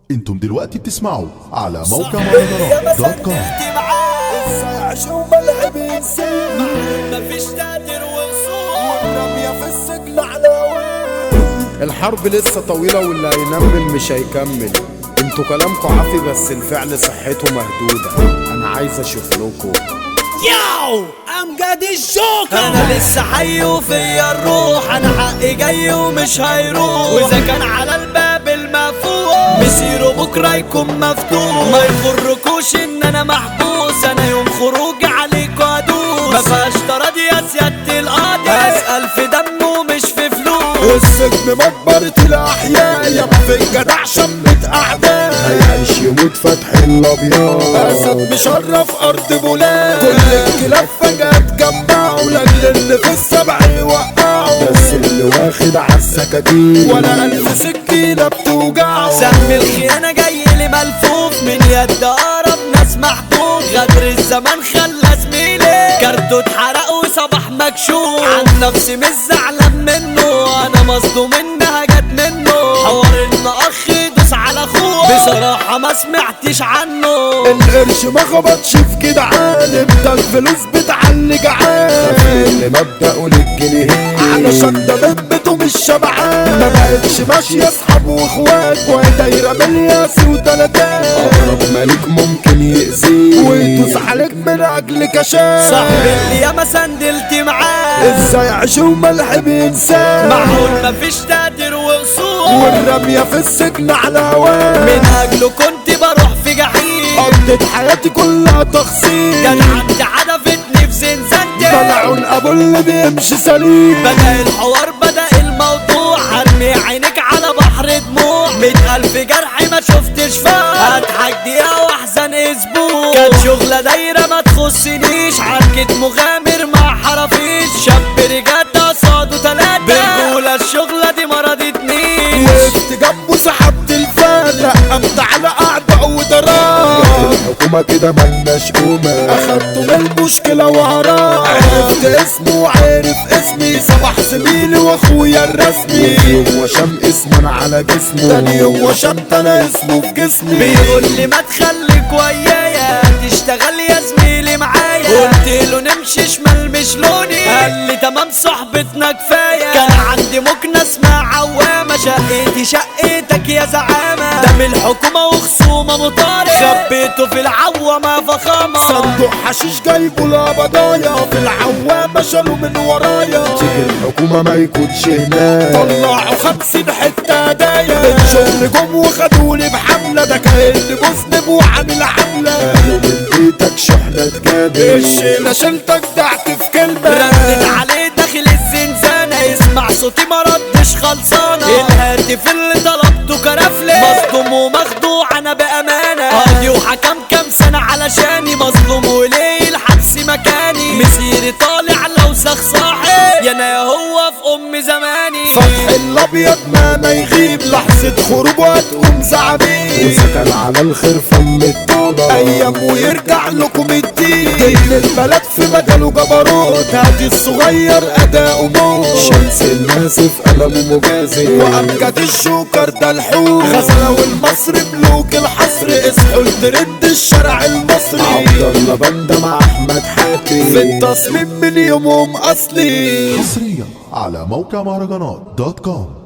انتم دلوقتي بتسمعوا على موقع مهرجانات دوت كوم الساعة وملعب ينسى مفيش تقدير وصول والرمية في السجن على وين الحرب لسه طويلة واللي هينمل مش هيكمل انتوا كلامكوا عافي بس الفعل صحته مهدودة انا عايز اشوف لكم ياو امجد الجوكر انا لسه حي وفيا الروح انا حقي جاي ومش هيروح واذا كان على الباب المفتوح مسيره بكره يكون مفتوح ما يغركوش ان انا محبوس انا يوم خروجي عليكوا ادوس ما فيهاش تراضي يا سياده القاضي اسال في دمه مش في فلوس السجن مقبرة الأحياء يا في الجدع شمة أعداء هيعيش يموت فتح الابيض أسد مشرف أرض بولاد كل الكلاب فجأة اتجمعوا لأجل اللي في السبع يوقعوا بس اللي واخد عالسكاكين ولا ألف سكينة بتوجعه سهم الخيانة جاي لي ملفوف من يد أقرب ناس محبوب غدر الزمان خلى زميلي كارته اتحرق وصباح مكشوف عن نفسي مش زعلان منه أنا مصدوم إنها جت منه حوار إن أخ يدوس على أخوه بصراحة ما سمعتش عنه القرش ما خبطش في جدعان امتى الفلوس بتعلي جعان اللي مبدأه للجنيه علشان ده ذمته مش شبعان ما بقتش ماشية اصحاب واخوات وهي دايرة ملياس وتلاتات اقرب ملك ممكن يأذيه ويدوس عليك من اجل كشاف صاحبي اللي ياما سندلت معاه ازاي عيش وملح بينساه معقول مفيش تقدير وقصور والرمية في السجن على هواه من أجله كنت بروح في جحيم قضيت حياتي كلها تخسير كان عندي عدفتني في زنزانتي طلعوا الابو اللي بيمشي سليم بدأ الحوار بدأ الموضوع هرمي عينك على بحر دموع مية ألف جرح ما شفتش فيها هضحك دقيقة واحزن اسبوع كانت شغلة دايرة ما تخصنيش حركة مغامر ما حرفيش شاب رجعت قصاده تلاتة برجولة الشغلة دي ما رضتنيش وقفت جنبه سحبت الفان رقمت على اعداء ودرار الحكومة كده ملناش قومة اخدته من المشكلة وهراه عرفت اسمه وعرف اسمي صباح زميلي واخويا الرسمي يوم وشام اسما على جسمه تاني يوم وشمت انا اسمه في جسمي بيقول لي ما تخليك ويايا تشتغل يا زميلي معايا قلت له نمشي شمال مش لوني قال لي تمام صحبتنا كفايه كان عندي مكنه اسمها عوامه شقتي شقتك يا زعامه ده من الحكومه وخصومه مطارد خبيته في العوامه فخامه صندوق حشيش جايبه لابضايا في العوامة شالوا من ورايا تيجي الحكومة ما يكونش هناك طلعوا خمسين حتة هدايا الشغل جم وخدوني بحملة ده كان مذنب وعامل عملة قالوا من بيتك شحنة تجابل الشيلة شلتك دعت في كلمة ردت عليه داخل الزنزانة يسمع صوتي ما ردش خلصانة الهاتف اللي طلبته كرفلة مصدوم ومخدوع أنا بأمانة قاضي وحكم كام سنة علشاني مظلوم وليه الحبس مكاني مسيري طالع لو سخ صاحي يا أنا يا هو في أم زماني فتح الابيض ما ما يغيب لحظة خروج وهتقوم زعبيب وسكن على الخير فم الطالة ايام ويرجع لكم الدين جن البلد في مجاله جبروت هادي الصغير اداؤه موت شمس الماسف قلمه مجازي وامجد الجوكر ده الحوت غزلة والمصري ملوك الحصر اصحوا لترند الشارع المصري عبد الله بندة مع احمد حاتم في التصميم من يومهم اصلي حصريا على موقع مهرجانات دوت كوم